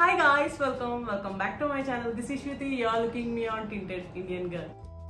Hi guys, welcome, welcome back to my channel. This is Shruti. You are looking me on Tinted Indian Girl.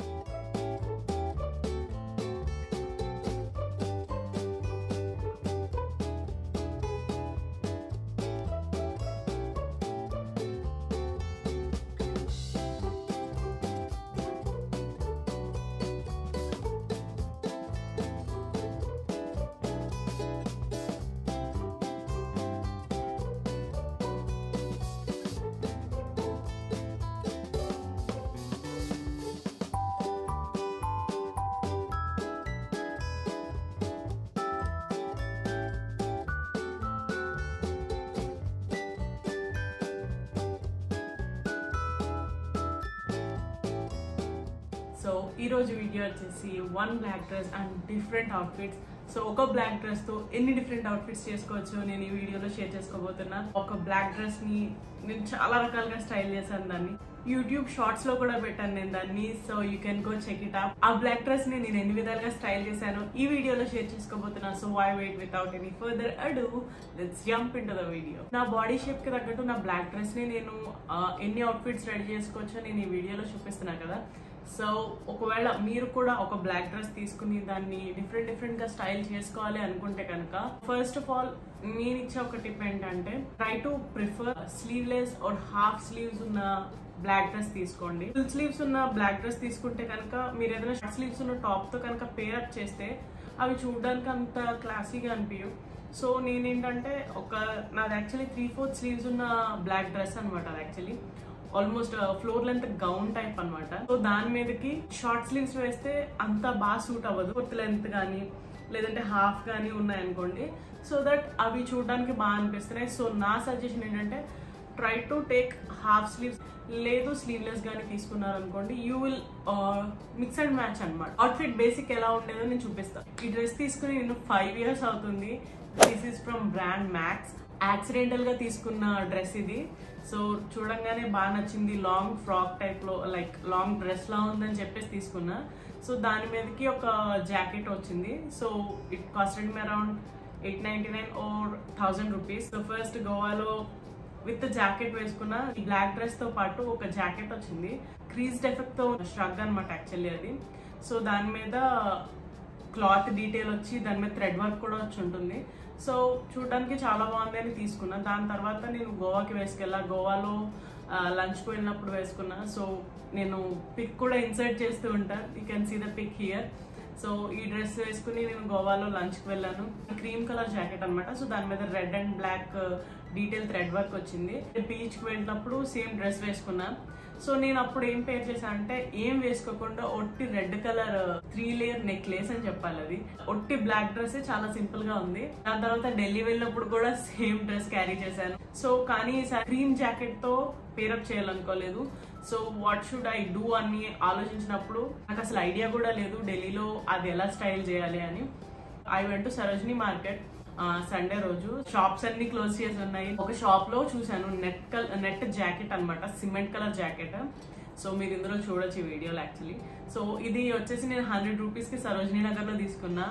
So ఈ రోజు video వచ్చేసి one black dress and different outfits so ఒక black dress తో ఎన్ని different outfits చేసుకోవచ్చు నేను ఈ వీడియోలో షేర్ చేసుకోబోతున్నా ఒక బ్లాక్ డ్రెస్ ని నేను చాలా రకాలుగా స్టైల్ చేశాను దాన్ని యూట్యూబ్ షార్ట్స్ లో కూడా పెట్టాను నేను దాన్ని so you can go check it up ఆ బ్లాక్ డ్రెస్ ని నేను ఎన్ని విధాలుగా స్టైల్ చేశాను ఈ వీడియోలో షేర్ చేసుకోబోతున్నా so why wait without any further ado let's jump into the video నా బాడీ షేప్ కి తగ్గట్టు నా బ్లాక్ డ్రెస్ ని నేను ఆ, ఎన్ని అవుట్ఫిట్స్ రెడీ చేసుకోవచ్చో నేను ఈ వీడియోలో చూపిస్తున్నా కదా సో ఒకవేళ మీరు కూడా ఒక బ్లాక్ డ్రెస్ తీసుకుని దాన్ని డిఫరెంట్ డిఫరెంట్ గా స్టైల్ చేసుకోవాలి అనుకుంటే కనుక ఫస్ట్ ఆఫ్ ఆల్ నేను ఇచ్చే ఒక టిప్ ఏంటంటే try to prefer sleeveless or half sleeves ఉన్న బ్లాక్ డ్రెస్ తీసుకోండి ఫుల్ స్లీవ్స్ ఉన్న బ్లాక్ డ్రెస్ తీసుకుంటే కనుక మీరు ఏదైనా షార్ట్ స్లీవ్స్ ఉన్న టాప్ తో కనుక పేరప్ చేస్తే అవి చూడడానికి అంత క్లాసీగా అనిపించవు సో నేనేంటంటే ఒక నాది యాక్చువల్లీ త్రీ ఫోర్త్ స్లీవ్స్ ఉన్న బ్లాక్ డ్రెస్ అనమాట అది actually almost floor length gown type అన్నమాట సో దాని మీదకి షార్ట్ స్లీవ్స్ వేస్తే అంత బాగా సూట్ అవ్వదు ఫోర్త్ లెంత్ కానీ లేదంటే హాఫ్ కానీ ఉన్నాయనుకోండి సో దట్ అవి చూడడానికి బాగా అనిపిస్తున్నాయి సో నా సజెషన్ ఏంటంటే try to take half sleeves లేదు స్లీవ్లెస్ గానీ తీసుకున్నారు అనుకోండి you will mix and match అనమాట అవుట్ఫిట్ బేసిక్ ఎలా ఉండేదో నేను చూపిస్తాను ఈ డ్రెస్ తీసుకుని నేను ఫైవ్ ఇయర్స్ అవుతుంది this is from brand Max accidental గా తీసుకున్న డ్రెస్ ఇది సో చూడంగానే బాగా నచ్చింది లాంగ్ ఫ్రాక్ టైప్ లో లైక్ లాంగ్ డ్రెస్ లా ఉందని చెప్పేసి తీసుకున్నా సో దాని మీదకి ఒక జాకెట్ వచ్చింది so it costed me around eight ninety nine or thousand rupees so first గోవాలో విత్ జాకెట్ వేసుకున్న ఈ బ్లాక్ డ్రెస్ తో పాటు ఒక జాకెట్ వచ్చింది క్రీజ్ ఎఫెక్ట్ తో స్ట్రగ్ అనమాట యాక్చువల్లీ అది సో దాని మీద క్లాత్ డీటెయిల్ వచ్చి దాని మీద థ్రెడ్ వర్క్ కూడా వచ్చి ఉంటుంది సో చూడడానికి చాలా బాగుంది అని తీసుకున్నా దాని తర్వాత నేను గోవాకి వేసుకెళ్ళా గోవాలో లంచ్కి వెళ్ళినప్పుడు వేసుకున్నా సో నేను పిక్ కూడా ఇన్సర్ట్ చేస్తూ ఉంటాను you can see the pic here so ఈ డ్రెస్ వేసుకుని నేను గోవాలో లంచ్కి వెళ్ళాను క్రీమ్ కలర్ జాకెట్ అన్నమాట సో దాని మీద red and black detail thread work వచ్చింది బీచ్కి వెళ్ళినప్పుడు సేమ్ డ్రెస్ వేసుకున్నా సో నేను అప్పుడు ఏం పేర్ చేశాను అంటే ఏం వేసుకోకుండా ఒట్టి red colour three layer necklace అని చెప్పాలి అది ఒట్టి బ్లాక్ డ్రెస్ చాలా సింపుల్ గా ఉంది దాని తర్వాత ఢిల్లీ వెళ్ళినప్పుడు కూడా సేమ్ డ్రెస్ క్యారీ చేశాను సో కానీ ఈసారి క్రీమ్ జాకెట్ తో పేరప్ చేయాలనుకోలేదు so what should I do అని ఆలోచించినప్పుడు నాకు అసలు ఐడియా కూడా లేదు ఢిల్లీలో అది ఎలా స్టైల్ చేయాలి అని I went to Sarojini market Sunday రోజు షాప్స్ అన్ని క్లోజ్ చేసి ఉన్నాయి ఒక షాప్ లో చూసాను నెట్ కల్ నెట్ జాకెట్ అన్నమాట సిమెంట్ కలర్ జాకెట్ సో మీరు ఇందులో చూడొచ్చు ఈ వీడియోలో యాక్చువల్లీ సో ఇది వచ్చేసి నేను హండ్రెడ్ రూపీస్ కి సరోజినీ నగర్ లో తీసుకున్నా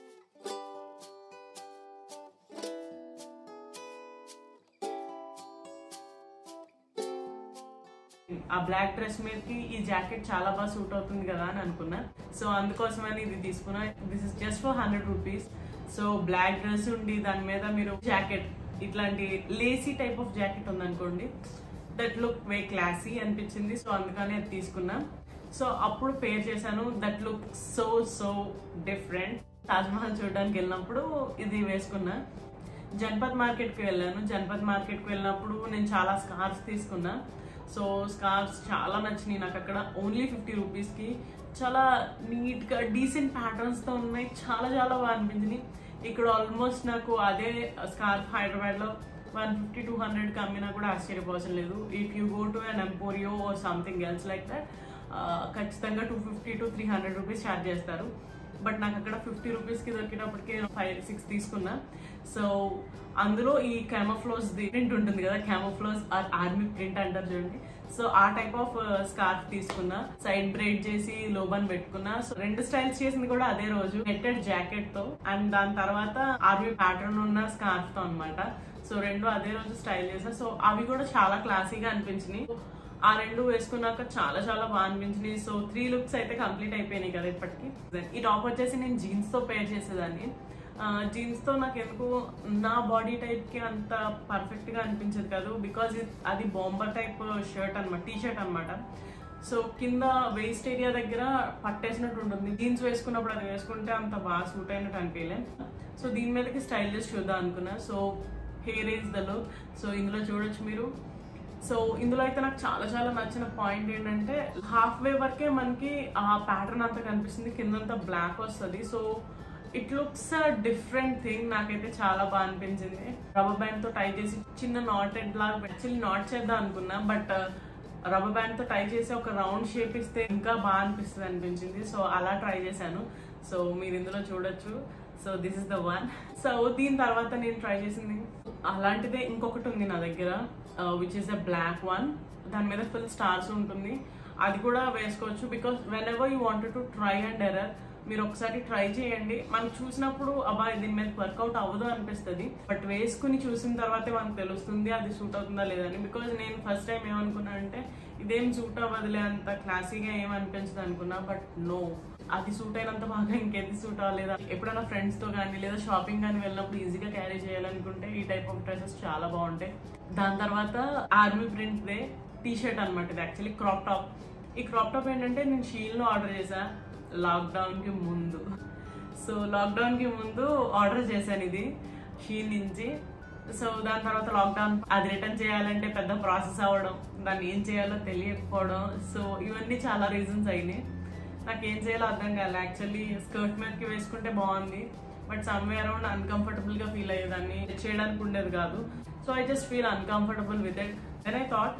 ఆ బ్లాక్ డ్రెస్ మీదకి ఈ జాకెట్ చాలా బాగా సూట్ అవుతుంది కదా అని అనుకున్నా సో అందుకోసమని ఇది తీసుకున్నా this is just for hundred rupees so black dress ఉండి దాని మీద మీరు జాకెట్ ఇట్లాంటి లేసీ టైప్ ఆఫ్ జాకెట్ ఉందనుకోండి దట్ లుక్ వే క్లాసీ అనిపించింది సో అందుకని అది తీసుకున్నా సో అప్పుడు పేర్ చేశాను that look so so different Taj Mahal చూడడానికి వెళ్ళినప్పుడు ఇది వేసుకున్నా జన్పద్ మార్కెట్కి వెళ్ళాను జన్పద్ మార్కెట్కి వెళ్ళినప్పుడు నేను చాలా స్కార్ఫ్స్ తీసుకున్నా సో స్కార్ఫ్స్ చాలా నచ్చినాయి నాకు అక్కడ ఓన్లీ ఫిఫ్టీ రూపీస్కి చాలా నీట్గా డీసెంట్ ప్యాటర్న్స్తో ఉన్నాయి చాలా చాలా బాగా అనిపించింది ఇక్కడ ఆల్మోస్ట్ నాకు అదే స్కార్ఫ్ హైదరాబాద్లో వన్ ఫిఫ్టీ టూ హండ్రెడ్కి అమ్మినా కూడా ఆశ్చర్యపోవడం లేదు if you go to an emporium something else like that ఖచ్చితంగా two fifty to three hundred rupees charge చేస్తారు బట్ నాకు అక్కడ ఫిఫ్టీ రూపీస్కి దొరికేటప్పటికే ఫైవ్ సిక్స్ తీసుకున్నా సో అందులో ఈ క్యామోఫ్లోస్ ప్రింట్ ఉంటుంది కదా క్యామోఫ్లోస్ ఆర్మీ ప్రింట్ అంటారు చూడండి సో ఆ టైప్ ఆఫ్ స్కార్ఫ్ తీసుకున్నా సైడ్ బ్రైడ్ చేసి లోబన్ పెట్టుకున్నా సో రెండు స్టైల్స్ చేసింది కూడా అదే రోజు నెట్టెడ్ జాకెట్ తో అండ్ దాని తర్వాత ఆర్మీ ప్యాటర్న్ ఉన్న స్కార్ఫ్ తో అనమాట సో సో రెండు అదే రోజు స్టైల్ చేసా సో అవి కూడా చాలా క్లాసీగా అనిపించినాయి ఆ రెండు వేసుకున్నాక చాలా చాలా బాగా అనిపించినాయి సో త్రీ లుక్స్ అయితే కంప్లీట్ అయిపోయినాయి కదా ఇప్పటికి ఈ టాప్ వచ్చేసి నేను జీన్స్ తో పేర్ చేసేదాన్ని జీన్స్ తో నాకు ఎందుకు నా బాడీ టైప్ కి అంత పర్ఫెక్ట్ గా అనిపించదు కాదు బికాజ్ అది బాంబర్ టైప్ షర్ట్ అనమాట టీ షర్ట్ అనమాట సో కింద వేస్ట్ ఏరియా దగ్గర పట్టేసినట్టు ఉంటుంది జీన్స్ వేసుకున్నప్పుడు అది వేసుకుంటే అంత బాగా సూట్ అయినట్టు అనిపించలే సో దీని మీదకి స్టైల్ చేసి చూద్దాం అనుకున్నా so hair is the look so ఇందులో చూడొచ్చు మీరు సో ఇందులో అయితే నాకు చాలా చాలా నచ్చిన పాయింట్ ఏంటంటే హాఫ్ వే వరకే మనకి ఆ ప్యాటర్న్ అంతా కనిపిస్తుంది కిందంతా బ్లాక్ వస్తుంది so it looks different thing నాకైతే చాలా బాగా అనిపించింది రబ్బర్ బ్యాండ్ తో టై చేసి చిన్న నాటెడ్ లాగా యాక్చువల్లీ నాట్ చేద్దాం అనుకున్నా బట్ రబ్బర్ బ్యాండ్ తో టై చేసి ఒక రౌండ్ షేప్ ఇస్తే ఇంకా బాగా అనిపిస్తుంది అనిపించింది సో అలా ట్రై చేశాను సో మీరు ఇందులో చూడొచ్చు so this is the one so దీని తర్వాత నేను ట్రై చేసింది అలాంటిదే ఇంకొకటి ఉంది నా దగ్గర which is a black one దాని మీద ఫుల్ స్టార్స్ ఉంటుంది అది కూడా వేసుకోవచ్చు because whenever you wanted to try and error మీరు ఒకసారి ట్రై చేయండి మనం చూసినప్పుడు అబ్బాయి దీని మీద వర్కౌట్ అవ్వదు అనిపిస్తుంది బట్ వేసుకుని చూసిన తర్వాతే మనకు తెలుస్తుంది అది సూట్ అవుతుందా లేదని బికాజ్ నేను ఫస్ట్ టైం ఏమనుకున్నా అంటే ఇదేం సూట్ అవ్వదులే అంత క్లాసీగా ఏం అనిపించదు అనుకున్నా బట్ నో అది సూట్ అయినంత బాగా ఇంకేది సూట్ అవ్వలేదా ఎప్పుడైనా ఫ్రెండ్స్ తో కానీ లేదా షాపింగ్ కానీ వెళ్ళినప్పుడు ఈజీగా క్యారీ చేయాలనుకుంటే ఈ టైప్ ఆఫ్ డ్రెస్సెస్ చాలా బాగుంటాయి దాని తర్వాత ఆర్మీ ప్రింట్ దే టీ షర్ట్ అనమాట ఇది యాక్చువల్లీ క్రాప్ టాప్ ఈ క్రాప్ టాప్ ఏంటంటే నేను షీల్లో ఆర్డర్ చేశా లాక్డౌన్ కి ముందు సో లాక్డౌన్ కి ముందు ఆర్డర్ చేశాను ఇది షీల్ నుంచి సో దాని తర్వాత లాక్డౌన్ అది రిటర్న్ చేయాలంటే పెద్ద ప్రాసెస్ అవ్వడం దాన్ని ఏం చేయాలో తెలియకపోవడం సో ఇవన్నీ చాలా రీజన్స్ అయినాయి నాకు ఏం చేయాలో అర్థం కాలే యాక్చువల్లీ స్కర్ట్ మీదకి వేసుకుంటే బాగుంది బట్ సమ్వే అరౌండ్ అన్కంఫర్టబుల్ గా ఫీల్ అయ్యేదాన్ని చేయడానికి ఉండేది కాదు so I just feel uncomfortable with it then I thought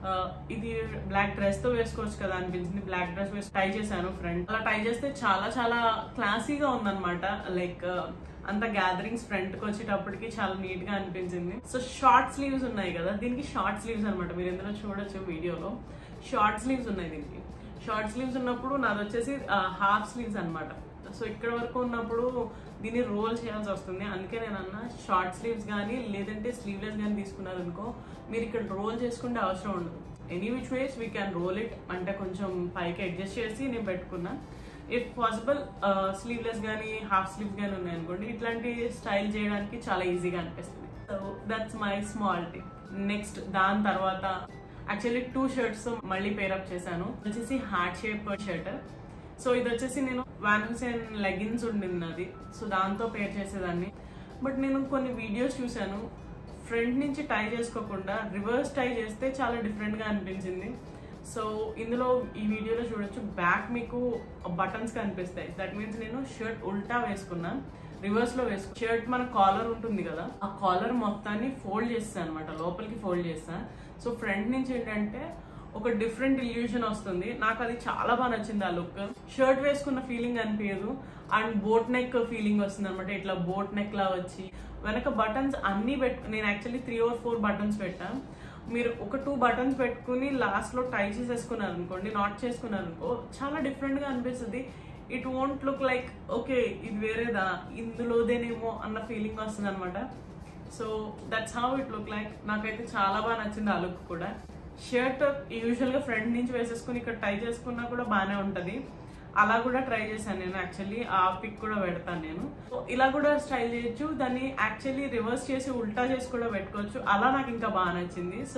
ఇది బ్లాక్ డ్రెస్ తో వేసుకోవచ్చు కదా అనిపించింది బ్లాక్ డ్రెస్ వేసి ట్రై చేశాను ఫ్రంట్ అలా ట్రై చేస్తే చాలా చాలా క్లాసీగా ఉందన్నమాట లైక్ అంత గ్యాదరింగ్స్ ఫ్రంట్ కి వచ్చేటప్పటికి చాలా నీట్ గా అనిపించింది సో షార్ట్ స్లీవ్స్ ఉన్నాయి కదా దీనికి షార్ట్ స్లీవ్స్ అనమాట మీరు ఇందులో చూడొచ్చు వీడియోలో షార్ట్ స్లీవ్స్ ఉన్నాయి దీనికి షార్ట్ స్లీవ్స్ ఉన్నప్పుడు నాది వచ్చేసి హాఫ్ స్లీవ్స్ అన్నమాట సో ఇక్కడ వరకు ఉన్నప్పుడు దీన్ని రోల్ చేయాల్సి వస్తుంది అందుకే నేను అన్న షార్ట్ స్లీవ్స్ కానీ లేదంటే స్లీవ్లెస్ కానీ తీసుకున్నారు అనుకో మీరు ఇక్కడ రోల్ చేసుకుంటే అవసరం ఉండదు any which ways we can roll it అంటే కొంచెం పైకి అడ్జస్ట్ చేసి నేను పెట్టుకున్నా ఇఫ్ పాసిబుల్ స్లీవ్లెస్ కానీ హాఫ్ స్లీవ్స్ కానీ ఉన్నాయి అనుకోండి ఇట్లాంటి స్టైల్ చేయడానికి చాలా ఈజీగా అనిపిస్తుంది so that's my small tip next దాని తర్వాత యాక్చువల్లీ టూ షర్ట్స్ మళ్ళీ పేరప్ చేశాను వచ్చేసి హార్ట్ షేప్ షర్ట్ సో ఇది వచ్చేసి నేను వాన్ హుసేన్ లెగిన్స్ ఉండింది అది సో దాంతో పేర్ చేసేదాన్ని బట్ నేను కొన్ని వీడియోస్ చూశాను ఫ్రంట్ నుంచి టై చేసుకోకుండా రివర్స్ టై చేస్తే చాలా డిఫరెంట్ గా అనిపించింది సో ఇందులో ఈ వీడియోలో చూడొచ్చు బ్యాక్ మీకు బటన్స్ కనిపిస్తాయి దట్ మీన్స్ నేను షర్ట్ ఉల్టా వేసుకున్నా రివర్స్ లో వేసుకు షర్ట్ మన కాలర్ ఉంటుంది కదా ఆ కాలర్ మొత్తాన్ని ఫోల్డ్ చేస్తాను అనమాట లోపలికి ఫోల్డ్ చేస్తా సో ఫ్రంట్ నుంచి ఏంటంటే ఒక డిఫరెంట్ ఇల్యూషన్ వస్తుంది నాకు అది చాలా బాగా నచ్చింది ఆ లుక్ షర్ట్ వేసుకున్న ఫీలింగ్ అనిపించదు అండ్ బోట్ నెక్ ఫీలింగ్ వస్తుంది అనమాట ఇట్లా బోట్ నెక్ లా వచ్చి వెనక బటన్స్ అన్ని పెట్టు నేను actually three or four buttons పెట్టా మీరు ఒక టూ బటన్స్ పెట్టుకుని లాస్ట్ లో టై చేసేసుకున్నారు అనుకోండి నాట్ చేసుకున్నారు అనుకో చాలా డిఫరెంట్ గా అనిపిస్తుంది it won't look like okay ఇది వేరేదా ఇందులోదేనేమో అన్న ఫీలింగ్ వస్తుంది అనమాట so that's how it look like నాకైతే చాలా బాగా నచ్చింది ఆ లుక్ కూడా షర్ట్ యూజువల్ గా ఫ్రంట్ నుంచి వేసేసుకుని ఇక్కడ టై చేసుకున్నా కూడా బాగానే ఉంటది అలా కూడా ట్రై చేశాను నేను యాక్చువల్లీ ఆ పిక్ కూడా పెడతాను నేను సో ఇలా కూడా స్టైల్ చేయొచ్చు దాన్ని యాక్చువల్లీ రివర్స్ చేసి ఉల్టా చేసి కూడా పెట్టుకోవచ్చు అలా నాకు ఇంకా బాగా నచ్చింది so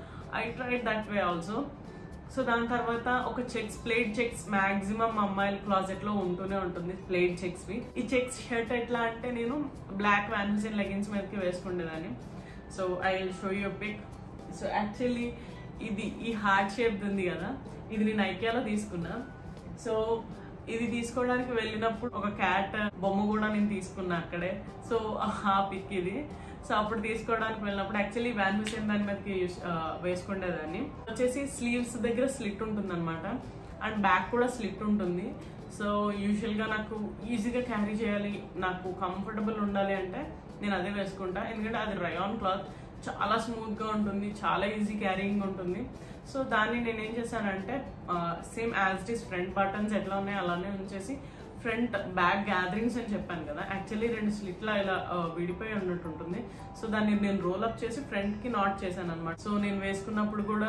I try that way also so దాని తర్వాత ఒక చెక్స్ ప్లేట్ చెక్స్ మాక్సిమం అమ్మాయిల క్లాజెట్ లో ఉంటూనే ఉంటుంది ప్లేట్ చెక్స్ వి ఈ చెక్స్ షర్ట్ ఎట్లా అంటే నేను బ్లాక్ వ్యాన్సిన్ లెగిన్స్ మీదకి వేసుకుండేదాన్ని so I will show you pic so actually ఇది ఈ హార్ట్ షేప్ ఉంది కదా ఇది నేను ఐకియాలో తీసుకున్నా సో ఇది తీసుకోవడానికి వెళ్ళినప్పుడు ఒక క్యాట్ బొమ్మ కూడా నేను తీసుకున్నా అక్కడే సో ఆ పిక్ ఇది సో అప్పుడు తీసుకోవడానికి వెళ్ళినప్పుడు యాక్చువల్లీ వ్యాన్ హుసేన్ దాని మీదకి ఆ, వేసుకునేదాన్ని వచ్చేసి స్లీవ్స్ దగ్గర స్లిట్ ఉంటుంది అనమాట అండ్ బ్యాక్ కూడా స్లిట్ ఉంటుంది సో యూజువల్ గా నాకు ఈజీగా క్యారీ చేయాలి నాకు కంఫర్టబుల్ ఉండాలి అంటే నేను అదే వేసుకుంటా ఎందుకంటే అది రయాన్ క్లాత్ చాలా స్మూత్ గా ఉంటుంది చాలా ఈజీ క్యారీయింగ్ ఉంటుంది సో దాన్ని నేను ఏం చేశానంటే same as it is front buttons ఎట్లా ఉన్నాయో అలానే ఉంచేసి ఫ్రంట్ బ్యాక్ గ్యాదరింగ్స్ అని చెప్పాను కదా యాక్చువల్లీ రెండు స్లిట్లా ఇలా ఆ, విడిపోయి ఉన్నట్టు ఉంటుంది సో దాన్ని నేను రోల్ అప్ చేసి ఫ్రంట్ కి నాట్ చేశాను అనమాట సో నేను వేసుకున్నప్పుడు కూడా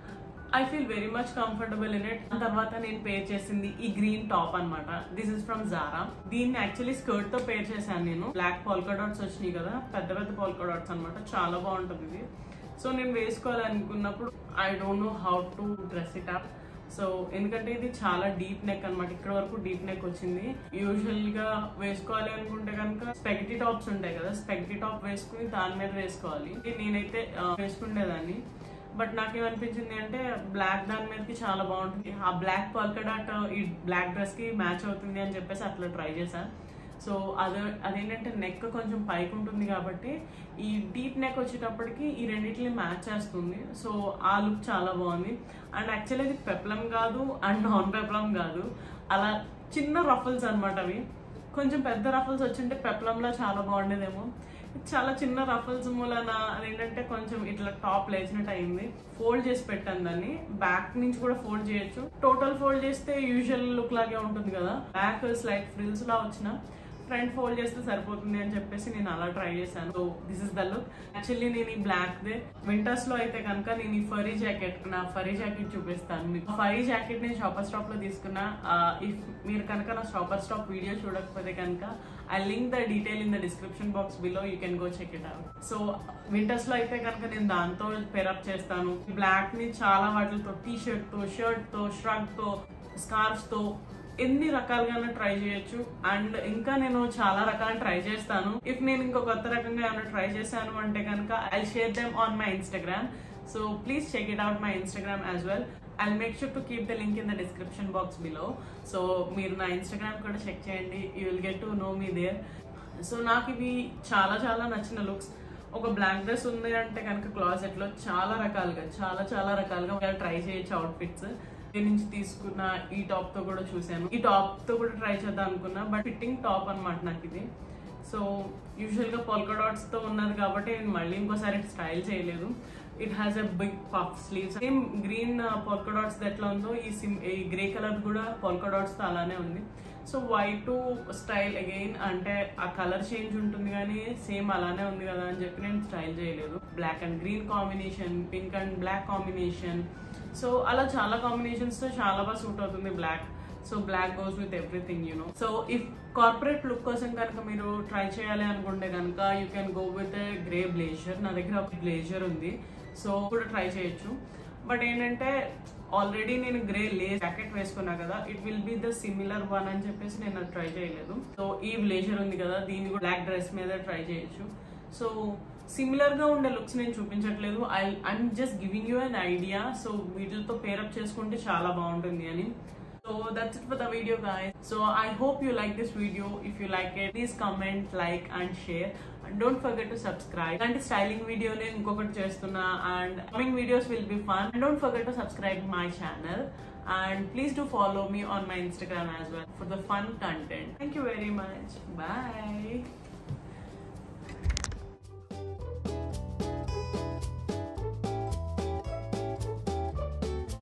I feel very much comfortable in it తర్వాత నేను పేర్ చేసింది ఈ గ్రీన్ టాప్ అన్నమాట దిస్ ఇస్ ఫ్రమ్ జారా దీన్ని యాక్చువల్లీ స్కర్ట్ తో పేర్ చేశాను నేను బ్లాక్ పోల్కా డాట్స్ వచ్చినాయి కదా పెద్ద పెద్ద పోల్కా డాట్స్ అనమాట చాలా బాగుంటుంది ఇది సో నేను వేసుకోవాలనుకున్నప్పుడు I don't know how to dress it up so ఎందుకంటే ఇది చాలా డీప్ నెక్ అన్నమాట ఇక్కడ వరకు డీప్ నెక్ వచ్చింది యూజువల్ గా వేసుకోవాలి అనుకుంటే కనుక స్పెగటీ టాప్స్ ఉంటాయి కదా స్పెగటీ టాప్ వేసుకుని దాని మీద వేసుకోవాలి ఇది నేనైతే ఆ, వేసుకునేదాన్ని బట్ నాకేమనిపించింది అంటే బ్లాక్ దాని మీదకి చాలా బాగుంటుంది ఆ బ్లాక్ పల్క డాట్ ఈ బ్లాక్ డ్రెస్ కి మ్యాచ్ అవుతుంది అని చెప్పేసి అట్లా ట్రై చేశాను సో అదే అదేంటంటే నెక్ కొంచెం పైకి ఉంటుంది కాబట్టి ఈ డీప్ నెక్ వచ్చేటప్పటికి ఈ రెండింటిని మ్యాచ్ చేస్తుంది సో ఆ లుక్ చాలా బాగుంది అండ్ యాక్చువల్లీ ఇది పెప్లం కాదు అండ్ నాన్ పెప్లం కాదు అలా చిన్న రఫల్స్ అన్నమాట అవి కొంచెం పెద్ద రఫల్స్ వచ్చింటే పెప్లంలో చాలా బాగుండేదేమో చాలా చిన్న రఫల్స్ మూలన అదేంటంటే కొంచెం ఇట్లా టాప్ లేచినట్టు అయింది ఫోల్డ్ చేసి పెట్టాను దాన్ని బ్యాక్ నుంచి కూడా ఫోల్డ్ చేయొచ్చు టోటల్ ఫోల్డ్ చేస్తే యూజువల్ లుక్ లాగే ఉంటుంది కదా బ్యాక్ స్లైట్ ఫ్రిల్స్ లా వచ్చిన ఫ్రంట్ ఫోల్డ్ చేస్తే సరిపోతుంది అని చెప్పేసి నేను అలా ట్రై చేశాను so this is the look actually నేను ఈ బ్లాక్ దే వింటర్స్ లో అయితే కనుక నేను ఈ ఫరీ జాకెట్ నా ఫరీ జాకెట్ చూపిస్తాను మీకు ఫరీ జాకెట్ నేను షాపర్ స్టాప్ లో తీసుకున్నా ఇఫ్ మీరు కనుక నా షాపర్ స్టాప్ వీడియో చూడకపోతే కనుక I link the detail in the description box below you can go check it out so winters లో అయితే కనుక నేను దాంతో పెరప్ చేస్తాను బ్లాక్ ని చాలా వాటితో టీ షర్ట్ తో షర్ట్ తో ష్రగ్ తో స్కార్ఫ్స్ తో ఎన్ని రకాలుగా ట్రై చేయొచ్చు అండ్ ఇంకా నేను చాలా రకాలు ట్రై చేస్తాను ఇఫ్ నేను ఇంకో కొత్త రకంగా ఏమైనా ట్రై చేశాను అంటే కనుక I share them on my Instagram so please check it out my Instagram as well I make sure to keep the link in the description box below so మీరు నా ఇన్స్టాగ్రామ్ కూడా చెక్ చేయండి you will get to know me there so నాకు ఇవి చాలా చాలా నచ్చిన looks ఒక బ్లాక్ డ్రెస్ ఉంది అంటే కనుక క్లాసెట్ లో చాలా రకాలుగా చాలా చాలా రకాలుగా ట్రై చేయొచ్చు అవుట్ఫిట్స్ దీని నుంచి తీసుకున్న ఈ టాప్ తో కూడా చూసాను ఈ టాప్ తో కూడా ట్రై చేద్దాం అనుకున్నా బట్ ఫిట్టింగ్ టాప్ అన్నమాట నాకు ఇది సో యూజువల్ గా పొల్కా డాట్స్ తో ఉన్నది కాబట్టి నేను మళ్ళీ ఇంకోసారి స్టైల్ చేయలేదు it has a big puff sleeves same green polka dots ఎట్లా ఉందో ఈ సిమ్ ఈ గ్రే కలర్ కూడా పొల్కా డాట్స్ తో అలానే ఉంది సో వైట్ స్టైల్ అగైన్ అంటే ఆ కలర్ చేంజ్ ఉంటుంది కానీ సేమ్ అలానే ఉంది కదా అని చెప్పి నేను స్టైల్ చేయలేదు black and green combination pink and black combination so అలా చాలా కాంబినేషన్స్ తో చాలా బాగా సూట్ అవుతుంది black so black goes with everything you know so if corporate look కోసం కనుక మీరు ట్రై చేయాలి అనుకుంటే కనుక you can go with grey blazer నా దగ్గర ఒక బ్లేజర్ ఉంది సో కూడా ట్రై చేయొచ్చు బట్ ఏంటంటే ఆల్రెడీ నేను గ్రే లే జాకెట్ వేసుకున్నా కదా it will be the similar one అని చెప్పేసి నేను అది ట్రై చేయలేదు సో ఈ బ్లేజర్ ఉంది కదా దీన్ని కూడా బ్లాక్ డ్రెస్ మీద ట్రై చేయొచ్చు సో సిమిలర్ గా ఉండే లుక్స్ నేను చూపించట్లేదు I I'm just giving you an idea so వీటితో పేరప్ చేసుకుంటే చాలా బాగుంటుంది అని So that's it for the video guys. So I hope you like this video. If you like it, please comment, like and share. And don't forget to subscribe. ఇలాంటి styling video నేను ఇంకొకటి చేస్తున్నా and coming videos will be fun and don't forget to subscribe my channel and please do follow me on my Instagram as well for the fun content thank you very much bye